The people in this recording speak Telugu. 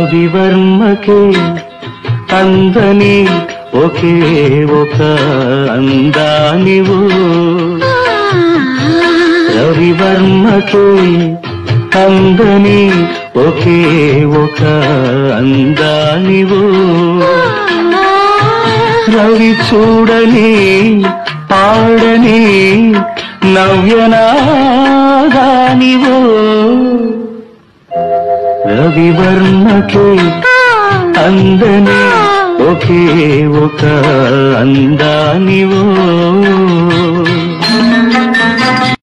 రవివర్మకే అందని ఒకే ఒక అందానివు రవివర్మకే అందని ఒకే ఒక అందానివు రవి చూడని పాడని నవ్యనాగానివో రవివర్మకే అందని ఒకే ఒక అందానివో